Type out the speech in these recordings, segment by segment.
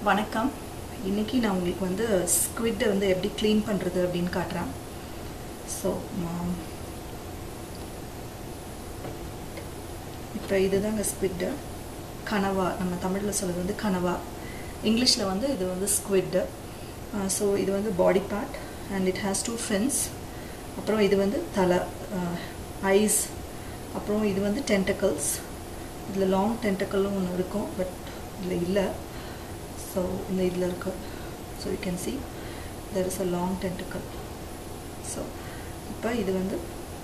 வணக்கம் இன்னைக்கு நான் உங்களுக்கு வந்து ஸ்குவிட்டை வந்து எப்படி க்ளீன் பண்ணுறது அப்படின்னு காட்டுறேன் ஸோ இப்போ இதுதாங்க ஸ்குவிட்டு கனவா நம்ம தமிழில் சொல்கிறது வந்து கனவா இங்கிலீஷில் வந்து இது வந்து ஸ்குவிட்டு ஸோ இது வந்து body part and it has two fins அப்புறம் இது வந்து தலை ஐஸ் அப்புறம் இது வந்து டென்டக்கல்ஸ் இதில் லாங் டென்டக்கலும் ஒன்று இருக்கும் பட் இதில் இல்லை ஸோ இந்த இதில் இருக்கு so you can see there is a long tentacle so இப்போ இது வந்து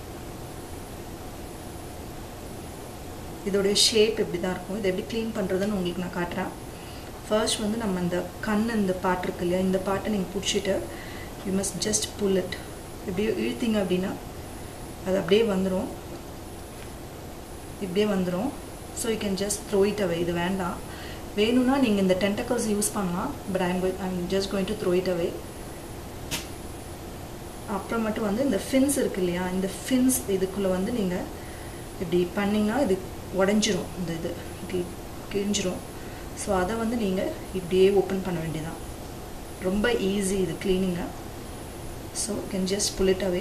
இதோடைய ஷேப் எப்படி தான் இருக்கும் இது எப்படி க்ளீன் பண்ணுறதுன்னு உங்களுக்கு நான் காட்டுறேன் ஃபர்ஸ்ட் வந்து நம்ம இந்த கண் இந்த பாட்டு இருக்கு இல்லையா இந்த பாட்டை நீங்கள் பிடிச்சிட்டு you must just pull it இப்படி இழுத்தீங்க அப்படின்னா அது அப்படியே வந்துடும் இப்படியே வந்துடும் so you can just throw it away இது வேண்டாம் வேணும்னா நீங்கள் இந்த டென்டக்கல்ஸ் யூஸ் பண்ணலாம் but I'm I'm just going to throw it away அப்புறம் மட்டும் வந்து இந்த ஃபின்ஸ் இருக்கு இல்லையா இந்த ஃபின்ஸ் இதுக்குள்ளே வந்து நீங்கள் இப்படி பண்ணிங்கன்னா இது உடஞ்சிரும் இந்த இது இப்படி கிழிஞ்சிரும் ஸோ அதை வந்து நீங்கள் இப்படியே ஓப்பன் பண்ண வேண்டியதான் ரொம்ப ஈஸி இது cleaning so can just pull it away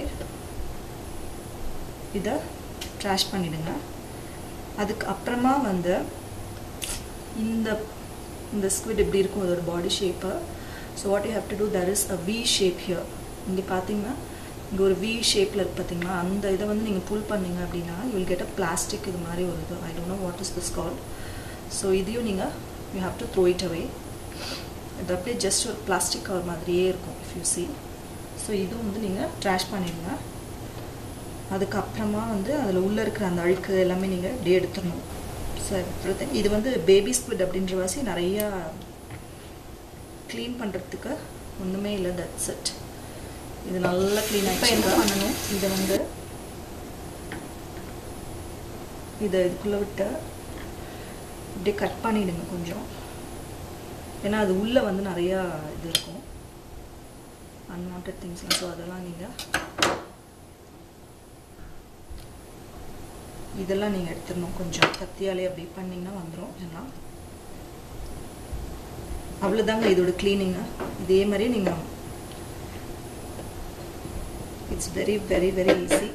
இதை ட்ராஷ் பண்ணிவிடுங்க அதுக்கு அப்புறமா வந்து இந்த இந்த ஸ்குவிட் எப்படி இருக்கும் அதோட body shape so what you have to do there is a V shape here இங்கே பார்த்தீங்கன்னா இங்கே ஒரு வி ஷேப்பில் இருக்கு பார்த்தீங்களா அந்த இதை வந்து நீங்கள் புல் பண்ணீங்க அப்படின்னா you will get a plastic இது மாதிரி ஒரு இது I don't know what is this call so இதையும் நீங்கள் you have to throw it away இது அப்படியே ஜஸ்ட் ஒரு பிளாஸ்டிக் கவர் மாதிரியே இருக்கும் இஃப் யூ சி ஸோ இதுவும் வந்து நீங்கள் ட்ராஷ் பண்ணிடுங்க அதுக்கப்புறமா வந்து அதில் உள்ளே இருக்கிற அந்த அழுக்கு எல்லாமே நீங்கள் இப்படியே எடுத்துடணும் சார் இது வந்து பேபி ஸ்குவிட் அப்படின்ற வாசி நிறையா க்ளீன் பண்ணுறதுக்கு ஒன்றுமே இல்லை தட்ஸ் இட் இது நல்லா க்ளீன் ஆகிட்டு என்ன பண்ணணும் இதை வந்து இதை இதுக்குள்ளே விட்டு இப்படியே கட் பண்ணிவிடுங்க கொஞ்சம் ஏன்னா அது உள்ளே வந்து நிறையா இது இருக்கும் அன்வான்ட் திங்ஸ்லாம் ஸோ அதெல்லாம் நீங்கள் இதெல்லாம் நீங்கள் எடுத்துடணும் கொஞ்சம் கத்தியாலே அப்படி பண்ணிங்கன்னா வந்துடும் எல்லாம் அவ்வளோதாங்க இதோட க்ளீனிங்கு இதே மாதிரி நீங்கள் it's very very very easy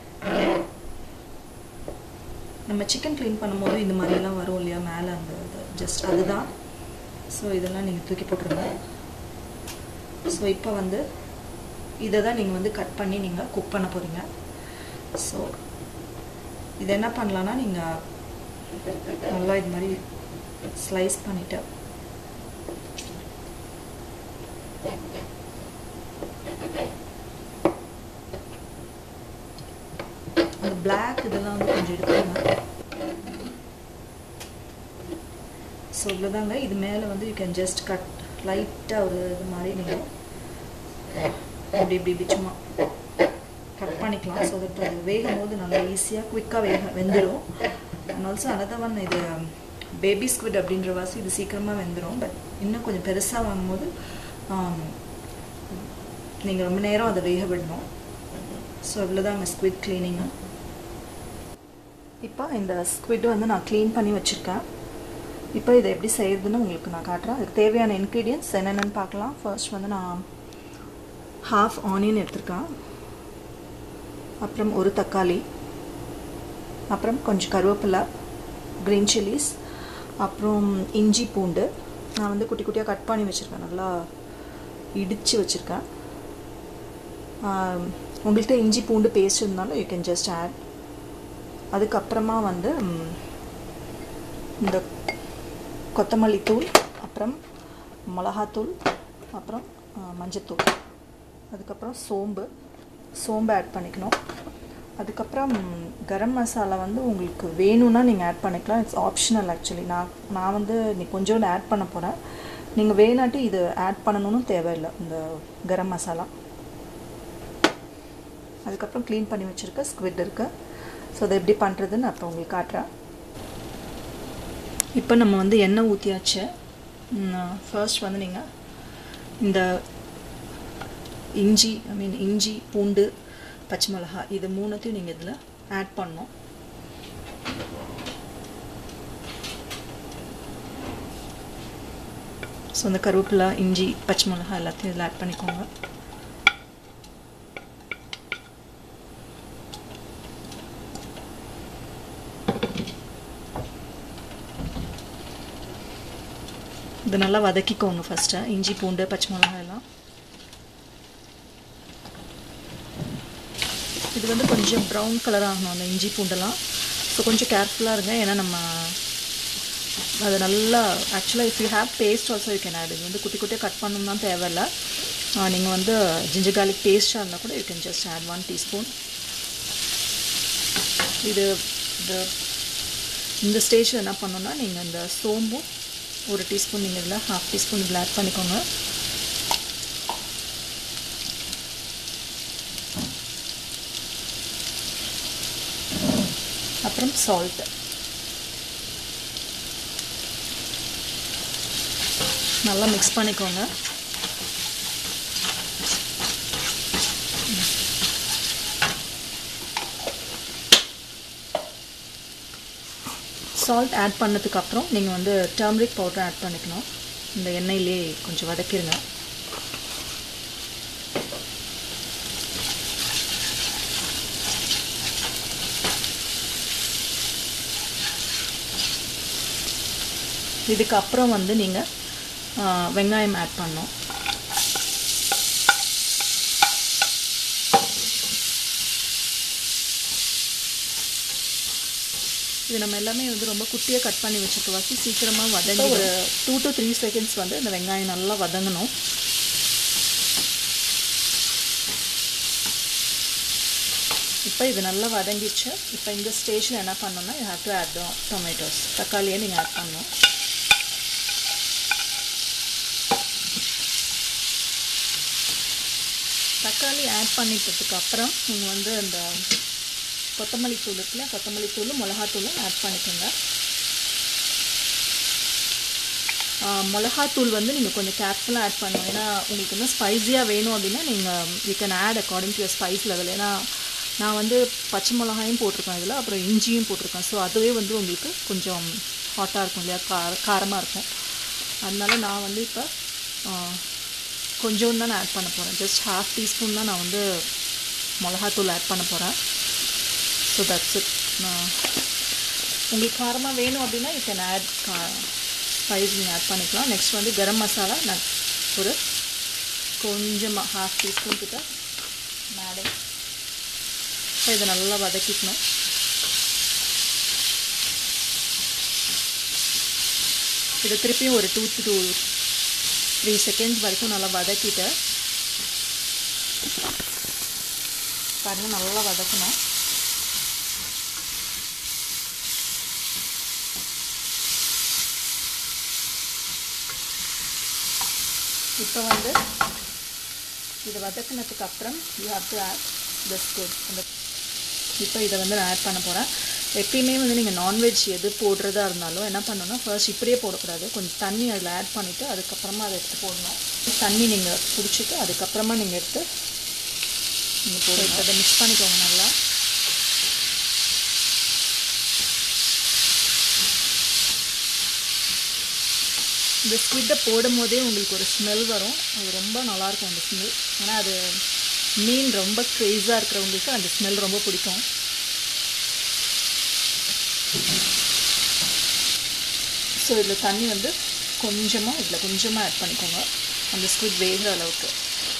நம்ம சிக்கன் க்ளீன் பண்ணும்போது இந்த மாதிரிலாம் வரும் இல்லையா மேலே அந்த இது ஜஸ்ட் அதுதான் ஸோ இதெல்லாம் நீங்கள் தூக்கி போட்டுருங்க ஸோ இப்போ வந்து இதை தான் நீங்கள் வந்து கட் பண்ணி நீங்கள் குக் பண்ண போகிறீங்க ஸோ இது என்ன பண்ணலான்னா நீங்கள் நல்லா இது மாதிரி ஸ்லைஸ் பண்ணிவிட்டு அந்த பிளாக் இதெல்லாம் வந்து கொஞ்சம் எடுத்துங்க ஸோ இவ்வளோதாங்க இது மேலே வந்து யூ கேன் ஜஸ்ட் கட் லைட்டாக ஒரு இது மாதிரி நீங்கள் இப்படி இப்படி இப்படி சும்மா கட் பண்ணிக்கலாம் ஸோ தட் அது வேகும் போது நல்லா ஈஸியாக குவிக்காக வேக வெந்துடும் அண்ட் ஆல்சோ அனதர் ஒன் இது பேபி ஸ்குவிட் அப்படின்ற வாசி இது சீக்கிரமாக வெந்துடும் பட் இன்னும் கொஞ்சம் பெருசாக வாங்கும்போது நீங்கள் ரொம்ப நேரம் அதை வேக விடணும் ஸோ இவ்வளோதாங்க ஸ்குவிட் க்ளீனிங்கு இப்போ இந்த ஸ்குவிட் வந்து நான் க்ளீன் பண்ணி வச்சுருக்கேன் இப்போ இதை எப்படி செய்யுதுன்னு உங்களுக்கு நான் காட்டுறேன் அதுக்கு தேவையான இன்க்ரீடியன்ஸ் என்னென்னு பார்க்கலாம் ஃபர்ஸ்ட் வந்து நான் ஹாஃப் ஆனியன் எடுத்திருக்கேன் அப்புறம் ஒரு தக்காளி அப்புறம் கொஞ்சம் கருவேப்பிலை க்ரீன் சில்லிஸ் அப்புறம் இஞ்சி பூண்டு நான் வந்து குட்டி குட்டியாக கட் பண்ணி வச்சுருக்கேன் நல்லா இடித்து வச்சுருக்கேன் உங்கள்கிட்ட இஞ்சி பூண்டு பேஸ்ட் இருந்தாலும் யூ கேன் ஜஸ்ட் ஆட் அதுக்கப்புறமா வந்து இந்த கொத்தமல்லி தூள் அப்புறம் மிளகாத்தூள் அப்புறம் மஞ்சத்தூள் அதுக்கப்புறம் சோம்பு சோம்பு ஆட் பண்ணிக்கணும் அதுக்கப்புறம் கரம் மசாலா வந்து உங்களுக்கு வேணும்னா நீங்கள் ஆட் பண்ணிக்கலாம் இட்ஸ் ஆப்ஷனல் ஆக்சுவலி நான் நான் வந்து நீ கொஞ்சோண்டு ஆட் பண்ண போகிறேன் நீங்கள் வேணாட்டி இது ஆட் பண்ணணும்னு தேவையில்லை இந்த கரம் மசாலா அதுக்கப்புறம் க்ளீன் பண்ணி வச்சுருக்க ஸ்குவிட் இருக்குது ஸோ அதை எப்படி பண்ணுறதுன்னு அப்புறம் உங்களுக்கு காட்டுறேன் இப்போ நம்ம வந்து எண்ணெய் ஊற்றியாச்சு ஃபர்ஸ்ட் வந்து நீங்கள் இந்த இஞ்சி ஐ மீன் இஞ்சி பூண்டு பச்சை மிளகா இது மூணுத்தையும் நீங்கள் இதில் ஆட் பண்ணணும் ஸோ இந்த கருவேப்பிலை இஞ்சி பச்சை மிளகாய் எல்லாத்தையும் இதில் ஆட் பண்ணிக்கோங்க இது நல்லா வதக்கிக்கோங்க ஃபஸ்ட்டு இஞ்சி பூண்டு பச்சை மிளகாய் எல்லாம் இது வந்து கொஞ்சம் ப்ரௌன் கலர் ஆகணும் அந்த இஞ்சி பூண்டெல்லாம் ஸோ கொஞ்சம் கேர்ஃபுல்லாக இருங்க ஏன்னா நம்ம அது நல்லா ஆக்சுவலாக if you have paste also you can add இது வந்து குட்டி குட்டியாக கட் பண்ணணும்னா தேவையில்ல நீங்கள் வந்து ஜிஞ்சர் கார்லிக் பேஸ்ட்டாக இருந்தால் கூட you can just add one teaspoon இது இது இந்த ஸ்டேஜில் என்ன பண்ணணும்னா நீங்கள் இந்த சோம்பும் ஒரு டீஸ்பூன் நீங்கள் இதில் ஹாஃப் டீஸ்பூன் இதில் ஆட் பண்ணிக்கோங்க அப்புறம் சால்ட் நல்லா மிக்ஸ் பண்ணிக்கோங்க சால்ட் ஆட் பண்ணதுக்கப்புறம் நீங்கள் வந்து டர்மரிக் பவுடர் ஆட் பண்ணிக்கணும் இந்த எண்ணெயிலே கொஞ்சம் வதக்கிடுங்க இதுக்கப்புறம் வந்து நீங்கள் வெங்காயம் ஆட் பண்ணணும் இது நம்ம எல்லாமே வந்து ரொம்ப குட்டியாக கட் பண்ணி வச்சுருக்க வாசி சீக்கிரமாக வதங்கி ஒரு டூ டு த்ரீ செகண்ட்ஸ் வந்து இந்த வெங்காயம் நல்லா வதங்கணும் இப்போ இது நல்லா வதங்கிடுச்சு இப்போ இந்த ஸ்டேஜில் என்ன பண்ணணும்னா you have to add tomatoes தக்காளியை நீங்கள் ஆட் பண்ணணும் தக்காளி ஆட் பண்ணிட்டதுக்கு அப்புறம் நீங்கள் வந்து அந்த கொத்தமல்லி தூள் இருக்குல்ல கொத்தமல்லி தூளும் மிளகாத்தூளும் ஆட் பண்ணிக்கோங்க மிளகாத்தூள் வந்து நீங்கள் கொஞ்சம் கேர்ஃபுல்லாக ஆட் பண்ணணும் ஏன்னா உங்களுக்கு வந்து ஸ்பைஸியாக வேணும் அப்படின்னா நீங்கள் you can add according to spice level ஏன்னா நான் வந்து பச்சை மிளகாயும் போட்டிருக்கேன் இதில் அப்புறம் இஞ்சியும் போட்டிருக்கேன் ஸோ அதுவே வந்து உங்களுக்கு கொஞ்சம் ஹாட்டாக இருக்கும் இல்லையா கார காரமாக இருக்கும் அதனால நான் வந்து இப்போ கொஞ்சம் தான் நான் ஆட் பண்ண போகிறேன் ஜஸ்ட் ஹாஃப் டீஸ்பூன் தான் நான் வந்து மிளகாத்தூள் ஆட் பண்ண போகிறேன் ஸோ தட்ஸ் இட் நான் உங்களுக்கு காரமாக வேணும் அப்படின்னா யூ கேன் ஆட் ஸ்பைஸ் நீங்கள் ஆட் பண்ணிக்கலாம் நெக்ஸ்ட் வந்து கரம் மசாலா நான் ஒரு கொஞ்சமாக ஹாஃப் டீஸ்பூன் கிட்ட மேடை ஸோ இதை நல்லா வதக்கிக்கணும் இதை திருப்பியும் ஒரு டூ டூ த்ரீ செகண்ட்ஸ் வரைக்கும் நல்லா வதக்கிட்டு பாருங்கள் நல்லா வதக்கணும் இப்போ வந்து இது வதக்கினதுக்கு அப்புறம் you have to add biscuit அந்த இப்போ இதை வந்து நான் ஆட் பண்ண போகிறேன் எப்பயுமே வந்து நீங்கள் நான்வெஜ் எது போடுறதா இருந்தாலும் என்ன பண்ணணும்னா ஃபர்ஸ்ட் இப்படியே போடக்கூடாது கொஞ்சம் தண்ணி அதில் ஆட் பண்ணிவிட்டு அதுக்கப்புறமா அதை எடுத்து போடணும் தண்ணி நீங்கள் குடிச்சிட்டு அதுக்கப்புறமா நீங்கள் எடுத்து நீங்கள் போடுங்க இப்போ அதை மிக்ஸ் பண்ணிக்கோங்க நல்லா இந்த ஸ்குவிட்டை போடும் போதே உங்களுக்கு ஒரு ஸ்மெல் வரும் அது ரொம்ப நல்லாயிருக்கும் அந்த ஸ்மெல் ஏன்னா அது மீன் ரொம்ப க்ரேஸாக இருக்கிறவங்களுக்கு அந்த ஸ்மெல் ரொம்ப பிடிக்கும் ஸோ இதில் தண்ணி வந்து கொஞ்சமாக இதில் கொஞ்சமாக ஆட் பண்ணிக்கோங்க அந்த ஸ்குவிட் வேகிற அளவுக்கு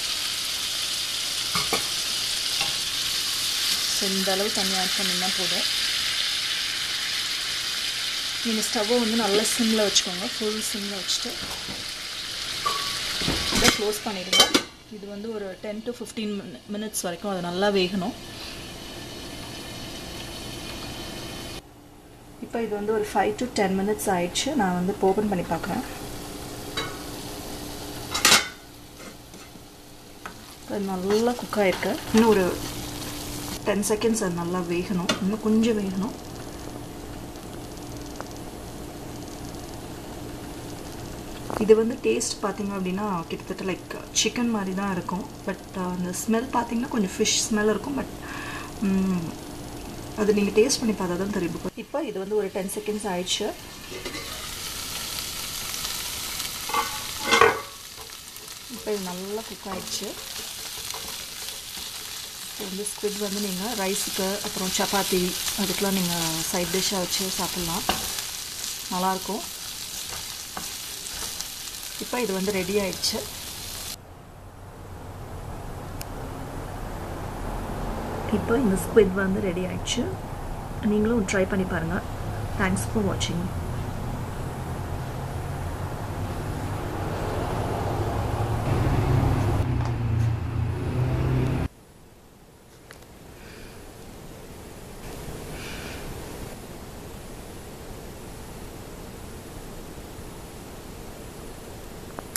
ஸோ இந்த அளவு தண்ணி ஆட் பண்ணிங்கன்னா போதும் நீங்கள் ஸ்டவ்வை வந்து நல்லா சிம்மில் வச்சுக்கோங்க ஃபுல் சிம்மில் வச்சுட்டு இதை க்ளோஸ் பண்ணிடுங்க இது வந்து ஒரு டென் டு ஃபிஃப்டீன் மினிட்ஸ் வரைக்கும் அது நல்லா வேகணும் இப்போ இது வந்து ஒரு ஃபைவ் டு டென் மினிட்ஸ் ஆயிடுச்சு நான் வந்து ஓப்பன் பண்ணி பார்க்குறேன் அது நல்லா குக் ஆகிருக்கு இன்னும் ஒரு டென் செகண்ட்ஸ் அது நல்லா வேகணும் இன்னும் கொஞ்சம் வேகணும் இது வந்து டேஸ்ட் பார்த்தீங்க அப்படின்னா கிட்டத்தட்ட லைக் சிக்கன் மாதிரி தான் இருக்கும் பட் அந்த ஸ்மெல் பார்த்தீங்கன்னா கொஞ்சம் ஃபிஷ் ஸ்மெல் இருக்கும் பட் அது நீங்கள் டேஸ்ட் பண்ணி பார்த்தா தான் தெரியும் இப்போ இது வந்து ஒரு டென் செகண்ட்ஸ் ஆயிடுச்சு இப்போ இது நல்லா குக் ஆயிடுச்சு ஸோ இந்த ஸ்குவிட் வந்து நீங்கள் ரைஸுக்கு அப்புறம் சப்பாத்தி அதுக்கெலாம் நீங்கள் சைட் டிஷ்ஷாக வச்சு சாப்பிட்லாம் நல்லாயிருக்கும் இப்போ இது வந்து ரெடி ஆயிடுச்சு இப்போ இந்த ஸ்குவிட் வந்து ரெடி ஆயிடுச்சு நீங்களும் ட்ரை பண்ணி பாருங்கள் தேங்க்ஸ் ஃபார் வாட்சிங்